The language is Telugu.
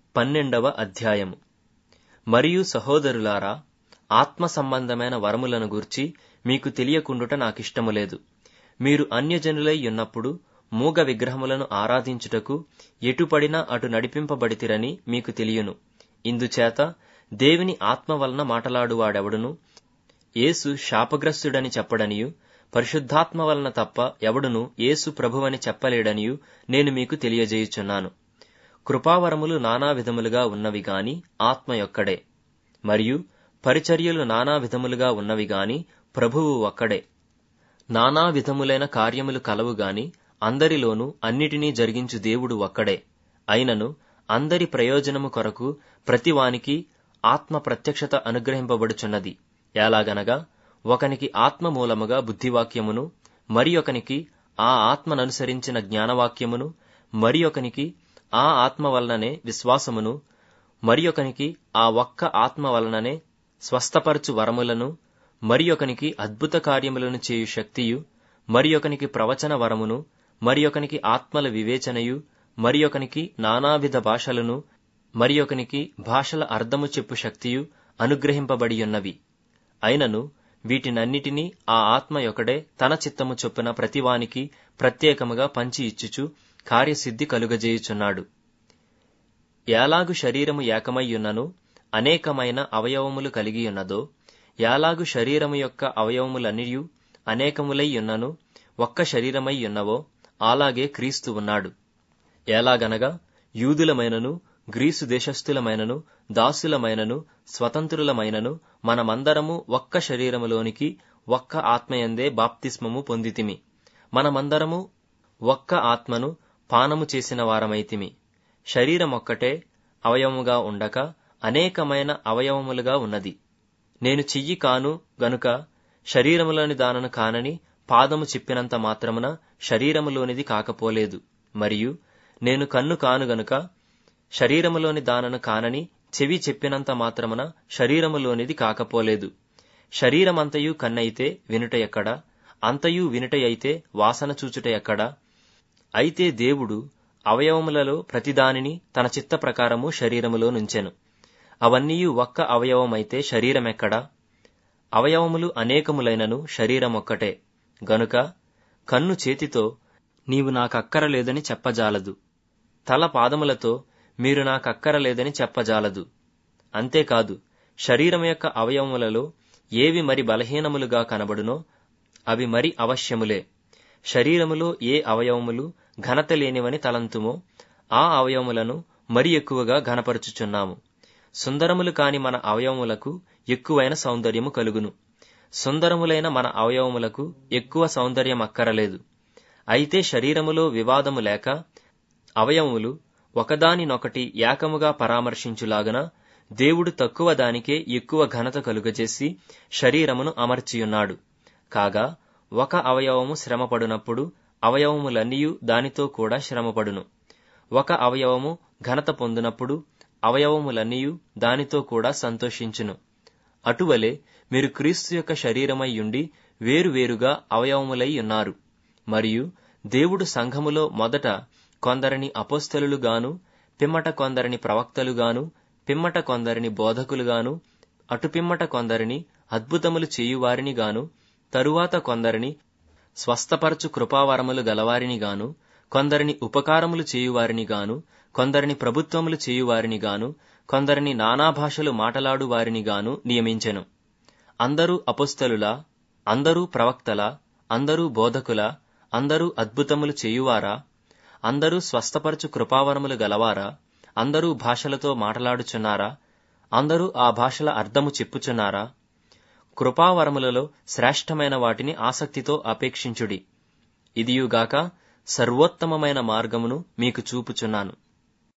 పన్నెండవ అధ్యాయము మరియు సహోదరులారా ఆత్మ సంబంధమైన వరములను గూర్చి మీకు తెలియకుండుట నాకిష్టము లేదు మీరు అన్యజనులై ఉన్నప్పుడు మూగ విగ్రహములను ఆరాధించుటకు ఎటుపడినా అటు నడిపింపబడితిరని మీకు తెలియను ఇందుచేత దేవుని ఆత్మ వలన మాటలాడువాడెవడును యేసు శాపగ్రస్తుడని చెప్పడనియు పరిశుద్ధాత్మ వలన తప్ప ఎవడును యేసు ప్రభువని చెప్పలేడనియు నేను మీకు తెలియజేయుచున్నాను కృపావరములు నానా విధములుగా ఉన్నవి గాని ఆత్మ యొక్కడే మరియు పరిచర్యలు నానా విధములుగా ఉన్నవి గాని ప్రభువు ఒక్కడే నానా విధములైన కార్యములు కలవు గాని అందరిలోనూ అన్నిటినీ జరిగించు దేవుడు ఒక్కడే అయినను అందరి ప్రయోజనము కొరకు ప్రతివానికి ఆత్మ ప్రత్యక్షత అనుగ్రహింపబడుచున్నది ఎలాగనగా ఒకనికి ఆత్మ మూలముగా బుద్ధివాక్యమును మరి ఒకనికి ఆ ఆత్మననుసరించిన జ్ఞానవాక్యమును మరి ఒకనికి ఆ ఆత్మ వలననే విశ్వాసమును మరి ఒకనికి ఆ ఒక్క ఆత్మ వలననే స్వస్థపరచు వరములను మరి ఒకనికి అద్భుత కార్యములను చేయు శక్తియు మరి ఒకనికి ప్రవచన వరమును మరి ఒకనికి ఆత్మల వివేచనయు మరి ఒకనికి నానావిధ భాషలను మరి ఒకనికి భాషల అర్థము చెప్పు శక్తియు అనుగ్రహింపబడియున్నవి అయినను వీటినన్నిటినీ ఆ ఆత్మ యొకడే తన చిత్తము చొప్పున ప్రతివానికి ప్రత్యేకముగా పంచి ఇచ్చుచు కార్యసిద్ధి కలుగజేయుచున్నాడు యాలాగు శరీరము ఏకమయ్యున్నను అనేకమైన అవయవములు కలిగియున్నదో యాలాగు శరీరము యొక్క అవయవములనియు అనేకములైయున్నను ఒక్క శరీరమై ఉన్నవో అలాగే క్రీస్తు ఉన్నాడు ఎలాగనగా యూదులమైనను గ్రీసు దేశస్థులమైనను దాసులమైనను స్వతంత్రులమైనను మనమందరము ఒక్క శరీరములోనికి ఒక్క ఆత్మయందే బాప్తిస్మము పొందితిమి మనమందరము ఒక్క ఆత్మను పానము చేసిన వారమైతిమి శరీరమొక్కటే అవయవముగా ఉండక అనేకమైన అవయవములుగా ఉన్నది నేను చెయ్యి కాను గనుక శరీరములోని దానను కానని పాదము చెప్పినంత మాత్రమున శరీరములోనిది కాకపోలేదు మరియు నేను కన్ను కాను గనుక శరీరములోని దానను కానని చెవి చెప్పినంత మాత్రమున శరీరములోనిది కాకపోలేదు శరీరమంతయు కన్నైతే వినుట ఎక్కడ అంతయు వినుట అయితే వాసన చూచుట ఎక్కడ అయితే దేవుడు అవయవములలో ప్రతిదానిని తన చిత్త ప్రకారము శరీరములో నుంచెను అవన్నీయు ఒక్క అవయవమైతే శరీరమెక్కడా అవయవములు అనేకములైనను శరీరమొక్కటే గనుక కన్ను చేతితో నీవు నాకక్కరలేదని చెప్పజాలదు తల పాదములతో మీరు నాకక్కరలేదని చెప్పజాలదు అంతేకాదు శరీరం యొక్క అవయవములలో ఏవి మరి బలహీనములుగా కనబడునో అవి మరి అవశ్యములే శరీరములో ఏ అవయవములు ఘనత లేనివని తలంతుమో ఆ అవయవములను మరి ఎక్కువగా ఘనపరుచుచున్నాము సుందరములు కాని మన అవయవములకు ఎక్కువైన సౌందర్యము కలుగును సుందరములైన మన అవయవములకు ఎక్కువ సౌందర్యం అక్కరలేదు అయితే శరీరములో వివాదము లేక అవయవములు ఒకదానినొకటి ఏకముగా పరామర్శించులాగన దేవుడు తక్కువ దానికే ఎక్కువ ఘనత కలుగజేసి శరీరమును అమర్చియున్నాడు కాగా ఒక అవయవము శ్రమపడునప్పుడు అవయవములన్నీయు దానితో కూడా శ్రమపడును ఒక అవయవము ఘనత పొందినప్పుడు అవయవములన్నీయు దానితో కూడా సంతోషించును అటువలే మీరు క్రీస్తు యొక్క శరీరమయ్యుండి వేరువేరుగా అవయవములై ఉన్నారు మరియు దేవుడు సంఘములో మొదట కొందరిని అపోస్తలుగాను పిమ్మట కొందరిని ప్రవక్తలుగాను పిమ్మట కొందరిని బోధకులుగాను అటుపిమ్మట కొందరిని అద్భుతములు చేయువారిని గాను తరువాత కొందరిని స్వస్థపరచు కృపావరములు గలవారిని గాను కొందరిని ఉపకారములు చేయువారిని గాను కొందరిని ప్రభుత్వములు చేయువారిని గాను కొందరిని నానా భాషలు మాటలాడు వారిని గాను నియమించెను అందరూ అపుస్తలులా అందరూ ప్రవక్తల అందరూ బోధకుల అందరూ అద్భుతములు చేయువారా అందరూ స్వస్థపరచు కృపావరములు గలవారా అందరూ భాషలతో మాటలాడుచున్నారా అందరూ ఆ భాషల అర్థము చెప్పుచున్నారా కృపావరములలో శ్రేష్టమైన వాటిని ఆసక్తితో అపేక్షించుడి ఇదియుగాక సర్వోత్తమమైన మార్గమును మీకు చూపుచున్నాను